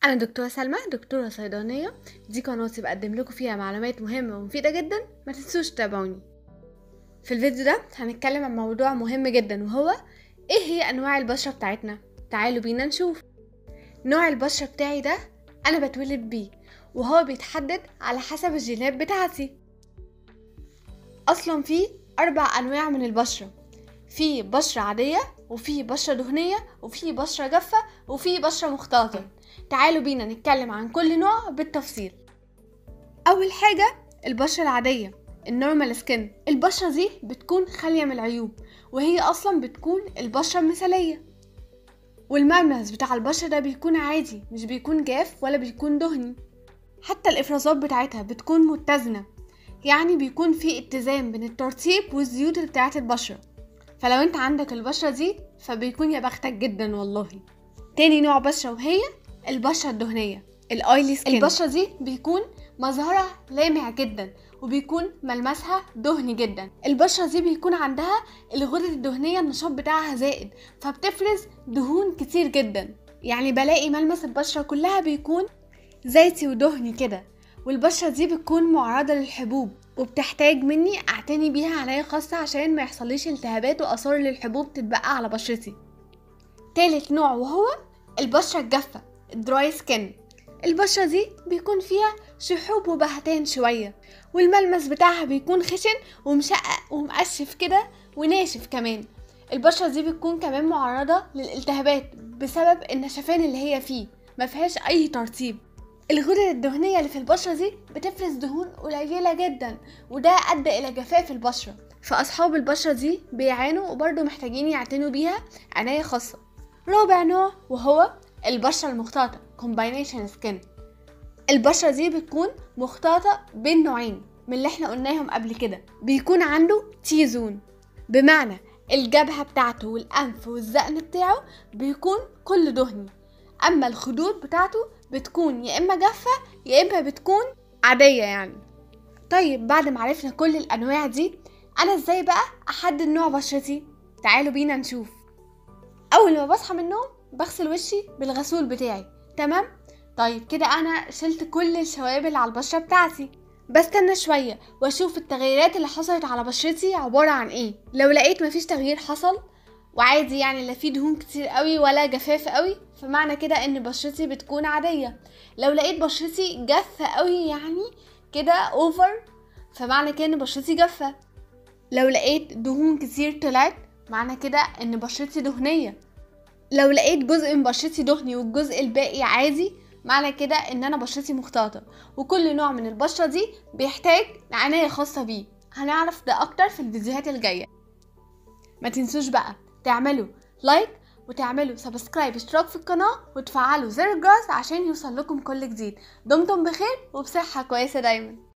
أنا دكتورة سلمى دكتورة صيدلانية دي قناتي بقدم لكم فيها معلومات مهمة ومفيدة جدا ما تنسوش تتابعوني في الفيديو ده هنتكلم عن موضوع مهم جدا وهو ايه هي أنواع البشرة بتاعتنا تعالوا بينا نشوف نوع البشرة بتاعي ده أنا بتولد بيه وهو بيتحدد على حسب الجينات بتاعتي أصلا في أربع أنواع من البشرة في بشرة عادية وفي بشرة دهنية وفي بشرة جافة وفي بشرة مختلطة تعالوا بينا نتكلم عن كل نوع بالتفصيل أول حاجة البشرة العادية النورمال سكين البشرة دي بتكون خالية من العيوب وهي أصلا بتكون البشرة المثالية والملمس بتاع البشرة ده بيكون عادي مش بيكون جاف ولا بيكون دهني حتى الإفرازات بتاعتها بتكون متزنة يعني بيكون في اتزان بين الترطيب والزيوت بتاعت البشرة فلو انت عندك البشرة دي فبيكون يا بختك جدا والله تاني نوع بشرة وهي البشرة الدهنية الاويلي سكين البشرة دي بيكون مظهرها لامع جدا وبيكون ملمسها دهني جدا البشرة دي بيكون عندها الغدد الدهنية النشاط بتاعها زائد فبتفرز دهون كتير جدا يعني بلاقي ملمس البشرة كلها بيكون زيتي ودهني كده والبشرة دي بتكون معرضة للحبوب وبتحتاج مني اعتني بيها عناية خاصة عشان ما يحصليش التهابات واثار للحبوب تتبقى على بشرتي تالت نوع وهو البشرة الجافة الدراي سكين البشرة دي بيكون فيها شحوب وبهتان شوية والملمس بتاعها بيكون خشن ومشقق ومقشف كده وناشف كمان البشرة دي بتكون كمان معرضة للالتهابات بسبب النشفان اللي هي فيه مفيهاش اي ترطيب الغدد الدهنية اللي في البشرة دي بتفرز دهون قليلة جدا وده أدى إلى جفاف البشرة فأصحاب البشرة دي بيعانوا وبرضه محتاجين يعتنوا بيها عناية خاصة رابع نوع وهو البشرة المختلطة combination skin البشرة دي بتكون مختلطة بين نوعين من اللي احنا قلناهم قبل كده بيكون عنده تي زون بمعنى الجبهة بتاعته والأنف والذقن بتاعه بيكون كله دهني أما الخدود بتاعته بتكون يا إما جافة يا إما بتكون عادية يعني طيب بعد ما عرفنا كل الأنواع دي أنا إزاي بقى أحدد نوع بشرتي تعالوا بينا نشوف أول ما بصحى من النوم بغسل وشي بالغسول بتاعي تمام طيب كده أنا شلت كل الشوائب اللي على البشرة بتاعتي بستنى شوية واشوف التغيرات اللي حصلت على بشرتي عبارة عن ايه لو لقيت مفيش تغيير حصل وعادي يعني لا في دهون كتير قوي ولا جفاف قوي فمعنى كده ان بشرتي بتكون عادية لو لقيت بشرتي جافة قوي يعني كده اوفر فمعنى كده ان بشرتي جافة لو لقيت دهون كتير طلعت معنى كده ان بشرتي دهنية لو لقيت جزء من بشرتي دهني والجزء الباقي عادي معنى كده ان انا بشرتي مختلطة وكل نوع من البشرة دي بيحتاج عناية خاصة بيه هنعرف ده اكتر في الفيديوهات الجاية ما تنسوش بقى تعملوا لايك وتعملوا سبسكرايب اشتراك في القناة وتفعلوا زر الجرس عشان يوصل لكم كل جديد دمتم بخير وبصحة كويسة دايما